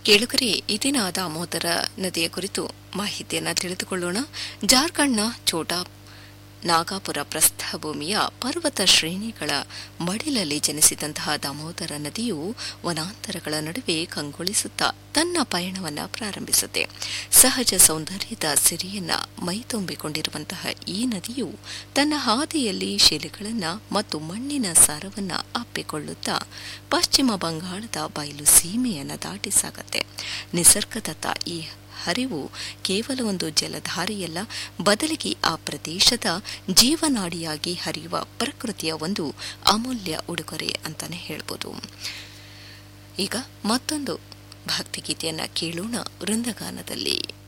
ಕೇಳುಗರೆ ಈ ದಿನ ದಾಮೋದರ ನದಿಯ ಕುರಿತು ಮಾಹಿತಿಯನ್ನು ತಿಳಿದುಕೊಳ್ಳೋಣ ಜಾರ್ಖಂಡ್ನ ಛೋಟಾ ನಾಗಾಪುರ ಪ್ರಸ್ಥಭೂಮಿಯ ಪರ್ವತ ಶ್ರೇಣಿಗಳ ಮಡಿಲಲ್ಲಿ ಜನಿಸಿದಂತಹ ದಾಮೋದರ ನದಿಯು ವನಾಂತರಗಳ ನಡುವೆ ಕಂಗೊಳಿಸುತ್ತಾ ತನ್ನ ಪಯಣವನ್ನು ಪ್ರಾರಂಭಿಸುತ್ತೆ ಸಹಜ ಸೌಂದರ್ಯದ ಸಿರಿಯನ್ನ ಮೈತುಂಬಿಕೊಂಡಿರುವಂತಹ ಈ ನದಿಯು ತನ್ನ ಹಾದಿಯಲ್ಲಿ ಶಿಲೆಗಳನ್ನು ಮತ್ತು ಮಣ್ಣಿನ ಸಾರವನ್ನ ಅಪ್ಪಿಕೊಳ್ಳುತ್ತಾ ಪಶ್ಚಿಮ ಬಂಗಾಳದ ಬಯಲು ಸೀಮೆಯನ್ನು ದಾಟಿ ಸಾಗತ್ತೆ ನಿಸರ್ಗದತ್ತ ಈ ಹರಿವು ಕೇವಲ ಒಂದು ಜಲಧಾರೆಯಲ್ಲ ಬದಲಿಗೆ ಆ ಪ್ರದೇಶದ ಜೀವನಾಡಿಯಾಗಿ ಹರಿಯುವ ಪ್ರಕೃತಿಯ ಒಂದು ಅಮೂಲ್ಯ ಉಡುಗೊರೆ ಅಂತಾನೆ ಹೇಳ್ಬೋದು ಈಗ ಮತ್ತೊಂದು ಭಕ್ತಿಗೀತೆಯನ್ನ ಕೇಳೋಣ ವೃಂದಗಾನದಲ್ಲಿ